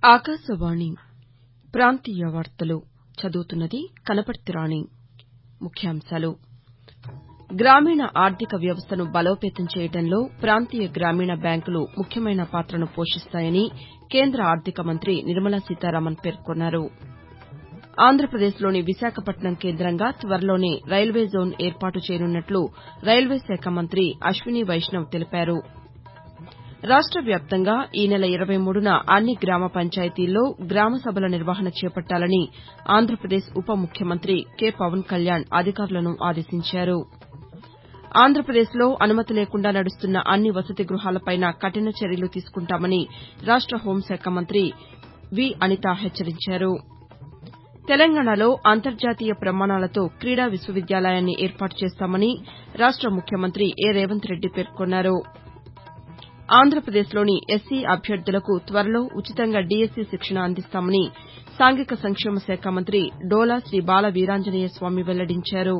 ఆకాశవాణి ప్రాంతీయ వార్తలు చదువుతున్నది కనపర్తి రాణి ముఖ్యాంశాలు గ్రామీణ ఆర్థిక వ్యవస్థను బలోపేతం చేయడంలో ప్రాంతీయ గ్రామీణ బ్యాంకులు ముఖ్యమైన పాత్రను పోషిస్తాయని కేంద్ర ఆర్థిక మంత్రి నిర్మలా సీతారామన్ పేర్కొన్నారు ఆంధ్రప్రదేశ్లోని విశాఖపట్నం కేంద్రంగా త్వరలోనే రైల్వే జోన్ ఏర్పాటు చేయనున్నట్లు రైల్వే శాఖ మంత్రి అశ్విని వైష్ణవ్ తెలిపారు రాష్ట వ్యాప్తంగా ఈ నెల ఇరవై మూడున అన్ని గ్రామ పంచాయతీల్లో గ్రామ సభల నిర్వహణ చేపట్టాలని ఆంధ్రప్రదేశ్ ఉప ముఖ్యమంత్రి కె పవన్ కళ్యాణ్ అధికారులను ఆదేశించారు ఆంధ్రప్రదేశ్లో అనుమతి లేకుండా నడుస్తున్న అన్ని వసతి గృహాలపైనా కఠిన చర్యలు తీసుకుంటామని రాష్ట హోంశాఖ మంత్రి వి అనిత హెచ్చరించారు తెలంగాణలో అంతర్జాతీయ ప్రమాణాలతో క్రీడా విశ్వవిద్యాలయాన్ని ఏర్పాటు చేస్తామని రాష్ట ముఖ్యమంత్రి ఏ రేవంత్ రెడ్డి పేర్కొన్నారు ఆంధ్రప్రదేశ్లోని ఎస్సీ అభ్యర్థులకు త్వరలో ఉచితంగా డీఎస్సీ శిక్షణ అందిస్తామని సాంఘిక సంక్షేమ శాఖ మంత్రి డోలా శ్రీ బాల వీరాంజనేయ స్వామి వెల్లడించారు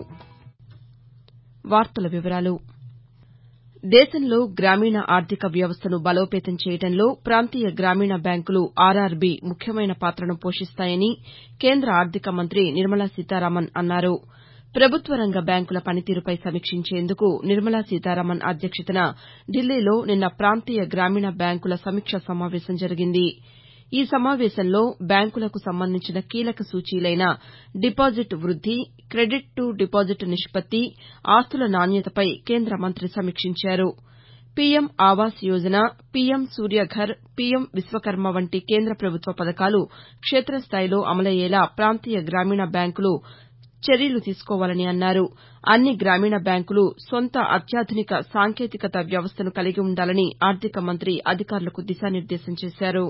దేశంలో గ్రామీణ ఆర్థిక వ్యవస్థను బలోపేతం చేయడంలో ప్రాంతీయ గ్రామీణ బ్యాంకులు ఆర్ఆర్బీ ముఖ్యమైన పాత్రను పోషిస్తాయని కేంద్ర ఆర్థిక మంత్రి నిర్మలా సీతారామన్ అన్నారు ప్రభుత్వ రంగ బ్యాంకుల పనితీరుపై సమీక్షించేందుకు నిర్మలా సీతారామన్ అధ్యక్షతన ఢిల్లీలో నిన్న ప్రాంతీయ గ్రామీణ బ్యాంకుల సమీక్షా సమావేశం జరిగింది ఈ సమావేశంలో బ్యాంకులకు సంబంధించిన కీలక సూచీలైన డిపాజిట్ వృద్ది క్రెడిట్ టు డిపాజిట్ నిష్పత్తి ఆస్తుల నాణ్యతపై కేంద్ర మంత్రి సమీక్షించారు PM Awas Yojana PM Surya Ghar PM Vishwakarma వంటి కేంద్ర ప్రభుత్వ పథకాలు క్షేతస్థాయిలో అమలయ్యేలా ప్రాంతీయ గ్రామీణ బ్యాంకులు చర్యలు తీసుకోవాలని అన్నారు అన్ని గ్రామీణ బ్యాంకులు సొంత అత్యాధునిక సాంకేతికత వ్యవస్థను కలిగి ఉండాలని ఆర్థిక మంత్రి అధికారులకు దిశానిర్దేశం చేశారు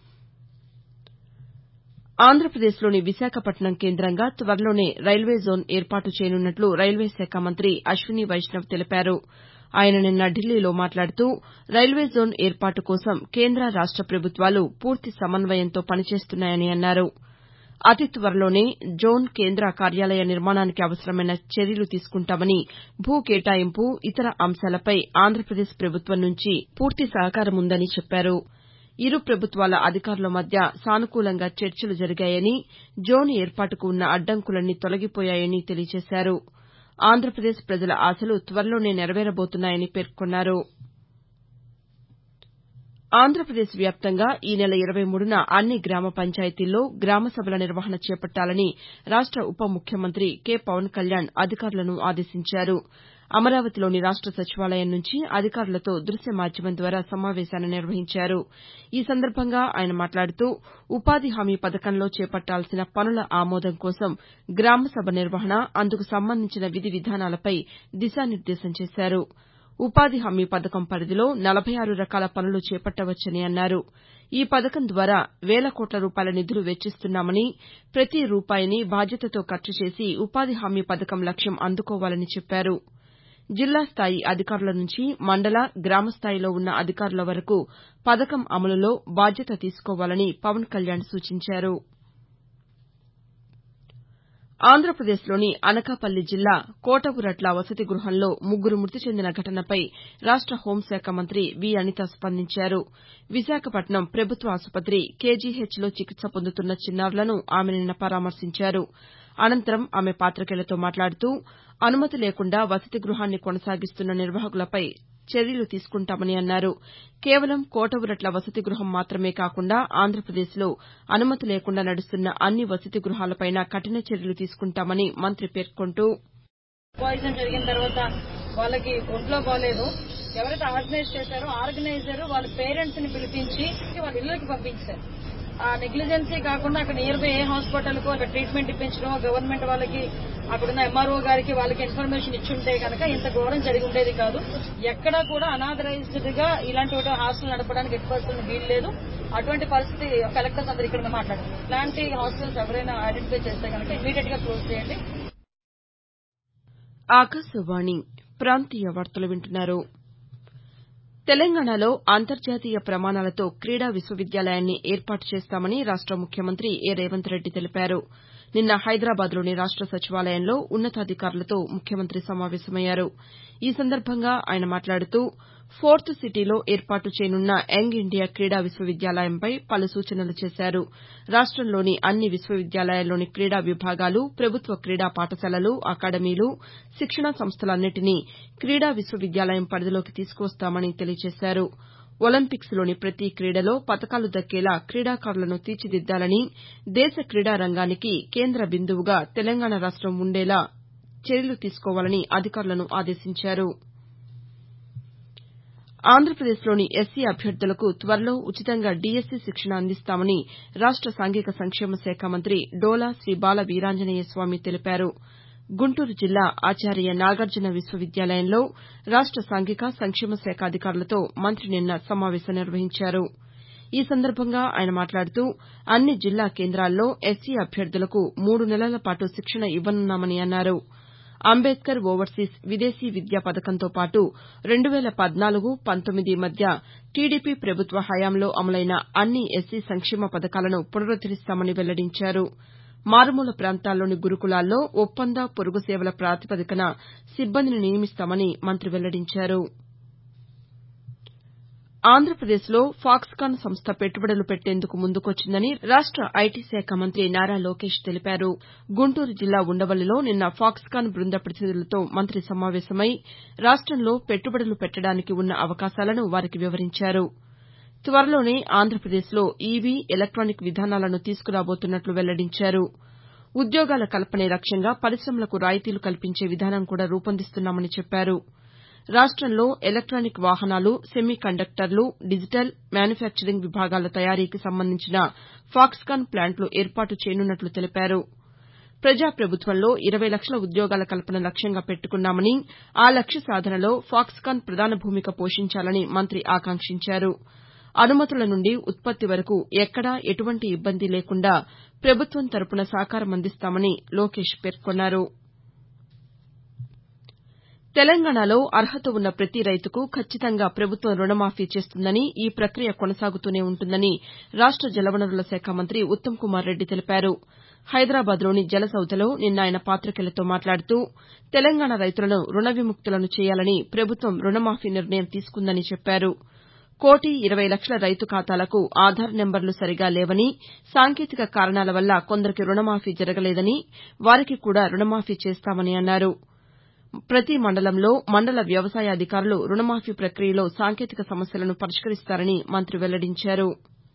ఆంధ్రప్రదేశ్లోని విశాఖపట్నం కేంద్రంగా త్వరలోనే రైల్వే జోన్ ఏర్పాటు చేయనున్నట్లు రైల్వే శాఖ మంత్రి అశ్విని వైష్ణవ్ తెలిపారు ఆయన నిన్న ఢిల్లీలో మాట్లాడుతూ రైల్వే జోన్ ఏర్పాటు కోసం కేంద్ర రాష్ట ప్రభుత్వాలు పూర్తి సమన్వయంతో పనిచేస్తున్నాయని అన్నారు అతి త్వరలోనే జోన్ కేంద్ర కార్యాలయ నిర్మాణానికి అవసరమైన చర్యలు తీసుకుంటామని భూ కేటాయింపు ఇతర అంశాలపై ఆంధ్రప్రదేశ్ ప్రభుత్వం నుంచి పూర్తి సహకారం ఉందని చెప్పారు ఇరు ప్రభుత్వాల అధికారుల మధ్య సానుకూలంగా చర్చలు జరిగాయని జోన్ ఏర్పాటుకు ఉన్న అడ్డంకులన్నీ తొలగిపోయాయని తెలియజేశారు ఆంధ్రప్రదేశ్ ప్రజల ఆశలు త్వరలోనే నెరవేరబోతున్నాయని పేర్కొన్నారు ఆంధ్రప్రదేశ్ వ్యాప్తంగా ఈ నెల ఇరవై మూడున అన్ని గ్రామ పంచాయతీల్లో గ్రామ సభల నిర్వహణ చేపట్టాలని రాష్ట ఉప ముఖ్యమంత్రి కె పవన్ కళ్యాణ్ అధికారులను ఆదేశించారు అమరావతిలోని రాష్ట సచివాలయం నుంచి అధికారులతో దృశ్య మాధ్యమం ద్వారా సమావేశాన్ని నిర్వహించారు ఈ సందర్భంగా ఆయన మాట్లాడుతూ ఉపాధి హామీ పథకంలో చేపట్టాల్సిన పనుల ఆమోదం కోసం గ్రామ సభ నిర్వహణ అందుకు సంబంధించిన విధి విధానాలపై దిశానిర్దేశం చేశారు ఉపాధి హామీ పథకం పరిధిలో నలభై ఆరు రకాల పనులు చేపట్టవచ్చని అన్నారు ఈ పథకం ద్వారా వేల కోట్ల రూపాయల నిధులు వెచ్చిస్తున్నామని ప్రతి రూపాయిని బాధ్యతతో ఖర్చు చేసి ఉపాధి హామీ పథకం లక్ష్యం అందుకోవాలని చెప్పారు జిల్లా స్థాయి అధికారుల నుంచి మండల గ్రామ స్థాయిలో ఉన్న అధికారుల వరకు పథకం అమలులో బాధ్యత తీసుకోవాలని పవన్ కళ్యాణ్ సూచించారు ఆంధ్రప్రదేశ్లోని అనకాపల్లి జిల్లా కోటగురట్ల వసతి గృహంలో ముగ్గురు మృతి చెందిన ఘటనపై రాష్ట హోంశాఖ మంత్రి వి అనిత స్పందించారు విశాఖపట్నం ప్రభుత్వ ఆసుపత్రి కేజీహెచ్లో చికిత్స పొందుతున్న చిన్నారులను ఆమె నిన్న పరామర్శించారు అనంతరం ఆమె పాతికేయులతో మాట్లాడుతూ అనుమతి లేకుండా వసతి గృహాన్ని కొనసాగిస్తున్న నిర్వాహకులపై చర్యలు తీసుకుంటామని అన్నారు కేవలం కోటగురట్ల వసతి గృహం మాత్రమే కాకుండా ఆంధ్రప్రదేశ్లో అనుమతి లేకుండా నడుస్తున్న అన్ని వసతి గృహాలపైనా కఠిన చర్యలు తీసుకుంటామని మంత్రి పేర్కొంటూ పాయిజన్ జరిగిన తర్వాత వాళ్ళకి ఒంట్లో బాగాలేదు ఎవరైతే ఆర్గనైజ్ చేశారో ఆర్గనైజర్ వాళ్ళ పేరెంట్స్ ని పిలిపించి వాళ్ళ ఇళ్ళకి పంపించారు ఆ నెగ్లిజెన్సీ కాకుండా అక్కడ నియర్ బై ఏ హాస్పిటల్ కు అక్కడ ట్రీట్మెంట్ ఇప్పించడం గవర్నమెంట్ వాళ్ళకి అక్కడున్న ఎంఆర్ఓ గారికి వాళ్ళకి ఇన్ఫర్మేషన్ ఇచ్చుంటే కనుక ఇంత ఘోరం జరిగి ఉండేది కాదు ఎక్కడా కూడా అనాథరైజ్డ్ గా ఇలాంటి ఒకటి హాస్టల్ నడపడానికి ఎట్టి పరిస్థితులు వీలు లేదు అటువంటి పరిస్థితి కలెక్టర్స్ అందరు ఇక్కడ మాట్లాడారు ఇలాంటి హాస్టల్స్ ఎవరైనా ఐడెంటిఫై చేస్తే కనుక ఇమీడియట్ గా క్లోజ్ చేయండి ఆకాశవాణి ప్రాంతీయ వార్తలు వింటున్నారు తెలంగాణలో అంతర్జాతీయ ప్రమాణాలతో క్రీడా విశ్వవిద్యాలయాన్ని ఏర్పాటు చేస్తామని రాష్ట ముఖ్యమంత్రి ఏ రేవంత్ రెడ్డి తెలిపారు నిన్న హైదరాబాద్లోని రాష్ట సచివాలయంలో ఉన్నతాధికారులతో ముఖ్యమంత్రి సమావేశమయ్యారు ఈ సందర్భంగా ఆయన మాట్లాడుతూ ఫోర్త్ సిటీలో ఏర్పాటు చేయనున్న యంగ్ ఇండియా క్రీడా విశ్వవిద్యాలయంపై పలు సూచనలు చేశారు రాష్టంలోని అన్ని విశ్వవిద్యాలయాల్లోని క్రీడా విభాగాలు ప్రభుత్వ క్రీడా పాఠశాలలు అకాడమీలు శిక్షణా సంస్థలన్నింటినీ క్రీడా విశ్వవిద్యాలయం పరిధిలోకి తీసుకువస్తామని తెలియజేశారు ఒలింపిక్స్లోని ప్రతి క్రీడలో పతకాలు దక్కేలా క్రీడాకారులను తీర్చిదిద్దాలని దేశ క్రీడా రంగానికి కేంద్ర బిందువుగా తెలంగాణ రాష్టం ఉండేలా చర్యలు తీసుకోవాలని అధికారులను ఆదేశించారు ఆంధ్రప్రదేశ్లోని ఎస్సీ అభ్యర్థులకు త్వరలో ఉచితంగా డీఎస్సీ శిక్షణ అందిస్తామని రాష్ట సాంఘిక సంక్షేమ శాఖ మంత్రి డోలా శ్రీ బాల వీరాంజనేయ స్వామి తెలిపారు గుంటూరు జిల్లా ఆచార్య నాగార్జున విశ్వవిద్యాలయంలో రాష్ట సాంఘిక సంక్షేమ శాఖ అధికారులతో మంత్రి నిన్న సమావేశం నిర్వహించారు ఈ సందర్భంగా ఆయన మాట్లాడుతూ అన్ని జిల్లా కేంద్రాల్లో ఎస్సీ అభ్యర్థులకు మూడు నెలల పాటు శిక్షణ ఇవ్వనున్నామని అన్నారు అంబేద్కర్ ఓవర్సీస్ విదేశీ విద్యా పథకంతో పాటు రెండు వేల పద్నాలుగు పంతొమ్మిది మధ్య టీడీపీ ప్రభుత్వ హయాంలో అమలైన అన్ని ఎస్సీ సంక్షేమ పథకాలను పునరుద్దరిస్తామని వెల్లడించారు మారుమూల ప్రాంతాల్లోని గురుకులాల్లో ఒప్పంద పొరుగు సేవల ప్రాతిపదికన సిబ్బందిని నియమిస్తామని మంత్రి వెల్లడించారు ఆంధ్రప్రదేశ్లో ఫాక్స్కాన్ సంస్థ పెట్టుబడులు పెట్టేందుకు ముందుకొచ్చిందని రాష్ట ఐటీ శాఖ మంత్రి నారా లోకేష్ తెలిపారు గుంటూరు జిల్లా ఉండవల్లిలో నిన్న ఫాక్స్కాన్ బృంద ప్రతినిధులతో మంత్రి సమావేశమై రాష్టంలో పెట్టుబడులు పెట్టడానికి ఉన్న అవకాశాలను వారికి వివరించారు త్వరలోనే ఆంధ్రప్రదేశ్లో ఈవీ ఎలక్టానిక్ విధానాలను తీసుకురాబోతున్నట్లు వెల్లడించారు ఉద్యోగాల కల్పనే లక్ష్యంగా పరిశమలకు రాయితీలు కల్పించే విధానం కూడా రూపొందిస్తున్నామని చెప్పారు రాష్టంలో ఎలక్టానిక్ వాహనాలు సెమీ కండక్టర్లు డిజిటల్ మ్యానుఫ్యాక్చరింగ్ విభాగాల తయారీకి సంబంధించిన ఫాక్స్కాన్ ప్లాంట్లు ఏర్పాటు చేయనున్నట్లు తెలిపారు ప్రజాప్రభుత్వంలో ఇరవై లక్షల ఉద్యోగాల కల్పన లక్ష్యంగా పెట్టుకున్నామని ఆ లక్ష్య సాధనలో ఫాక్స్కాన్ ప్రధాన భూమిక పోషించాలని మంత్రి ఆకాంక్షించారు అనుమతుల నుండి ఉత్పత్తి వరకు ఎక్కడా ఎటువంటి ఇబ్బంది లేకుండా ప్రభుత్వం తరపున సహకారం అందిస్తామని లోకేష్ పేర్కొన్నారు తెలంగాణలో అర్హత ఉన్న ప్రతి రైతుకు ఖచ్చితంగా ప్రభుత్వం రుణమాఫీ చేస్తుందని ఈ ప్రక్రియ కొనసాగుతూనే ఉంటుందని రాష్ట జలవనరుల శాఖ మంత్రి ఉత్తమ్ కుమార్ రెడ్డి తెలిపారు హైదరాబాద్లోని జలసౌధలో నిన్న ఆయన పాతికేయులతో మాట్లాడుతూ తెలంగాణ రైతులను రుణ విముక్తులను చేయాలని ప్రభుత్వం రుణమాఫీ నిర్ణయం తీసుకుందని చెప్పారు కోటి ఇరవై లక్షల రైతు ఖాతాలకు ఆధార్ నెంబర్లు సరిగా లేవని సాంకేతిక కారణాల వల్ల కొందరికి రుణమాఫీ జరగలేదని వారికి కూడా రుణమాఫీ చేస్తామని అన్నారు ప్రతి మండలంలో మండల వ్యవసాయ అధికారులు రుణమాఫీ ప్రక్రియలో సాంకేతిక సమస్యలను పరిష్కరిస్తారని మంత్రి వెల్లడించారు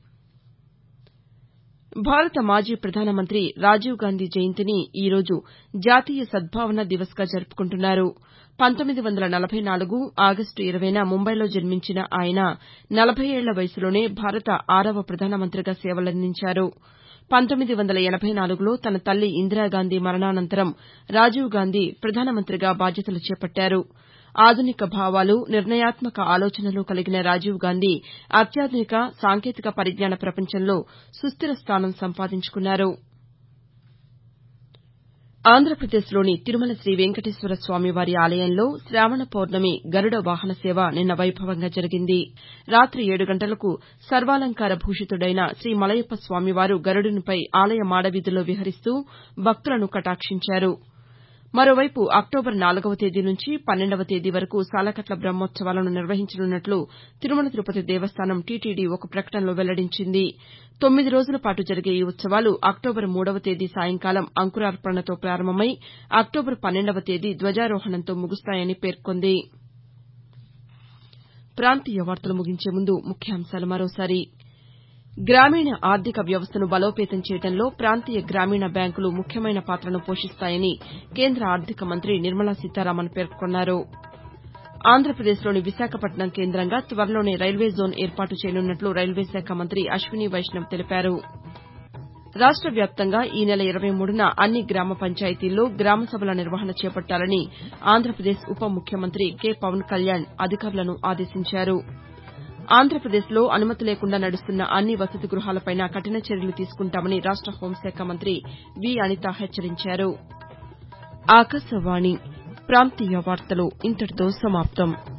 భారత మాజీ ప్రధానమంత్రి రాజీవ్గాంధీ జయంతిని ఈ రోజు జాతీయ సద్భావన దివస్గా జరుపుకుంటున్నారు పంతొమ్మిది వందల నలభై నాలుగు ఆగస్టు ఇరవైన ముంబైలో జన్మించిన ఆయన నలభై ఏళ్ల వయసులోనే భారత ఆరవ ప్రధానమంత్రిగా సేవలందించారు పంతొమ్మిది వందల ఎనబై నాలుగులో తన తల్లి ఇందిరాగాంధీ మరణానంతరం రాజీవ్గాంధీ ప్రధానమంత్రిగా బాధ్యతలు చేపట్టారు ఆధునిక భావాలు నిర్ణయాత్మక ఆలోచనలు కలిగిన రాజీవ్గాంధీ అత్యాధునిక సాంకేతిక పరిజ్ఞాన ప్రపంచంలో సుస్దిర స్థానం సంపాదించుకున్నారు ఆంధ్రప్రదేశ్లోని తిరుమల శ్రీ వెంకటేశ్వర స్వామివారి ఆలయంలో శ్రావణ పౌర్ణమి గరుడ వాహన సేవ నిన్న వైభవంగా జరిగింది రాతి ఏడు గంటలకు సర్వాలంకార భూషితుడైన శ్రీ మలయప్ప స్వామివారు గరుడునిపై ఆలయ మాడవీధుల్లో విహరిస్తూ భక్తులను కటాక్షించారు మరోవైపు అక్టోబర్ నాలుగవ తేదీ నుంచి పన్నెండవ తేదీ వరకు సాలకట్ల బ్రహ్మోత్సవాలను నిర్వహించనున్నట్లు తిరుమల తిరుపతి దేవస్థానం టీటీడీ ఒక ప్రకటనలో వెల్లడించింది తొమ్మిది రోజుల పాటు జరిగే ఈ ఉత్సవాలు అక్టోబర్ మూడవ తేదీ సాయంకాలం అంకురార్పణతో ప్రారంభమై అక్టోబర్ పన్నెండవ తేదీ ధ్వజారోహణంతో ముగుస్తాయని పేర్కొంది ప్రాంతీయ వార్తలు ముగించే ముందు ముఖ్యాంశాలు మరోసారి గ్రామీణ ఆర్థిక వ్యవస్థను బలోపేతం చేయడంలో ప్రాంతీయ గ్రామీణ బ్యాంకులు ముఖ్యమైన పాత్రను పోషిస్తాయని కేంద్ర ఆర్థిక మంత్రి నిర్మలా సీతారామన్ పేర్కొన్నారు ఆంధ్రప్రదేశ్లోని విశాఖపట్నం కేంద్రంగా త్వరలోనే రైల్వే జోన్ ఏర్పాటు చేయనున్నట్లు రైల్వే శాఖ మంత్రి అశ్విని వైష్ణవ్ తెలిపారు రాష్ట వ్యాప్తంగా ఈ నెల ఇరవై మూడున అన్ని గ్రామ పంచాయతీల్లో గ్రామ సభల నిర్వహణ చేపట్టాలని ఆంధ్రప్రదేశ్ ఉప ముఖ్యమంత్రి కె పవన్ కళ్యాణ్ అధికారులను ఆదేశించారు ఆంధ్రప్రదేశ్లో అనుమతి లేకుండా నడుస్తున్న అన్ని వసతి గృహాలపైనా కఠిన చర్యలు తీసుకుంటామని రాష్ట హోంశాఖ మంత్రి వి అనిత హెచ్చరించారు ఆకాశవాణి ప్రాంతీయ వార్తలు ఇంతటితో సమాప్తం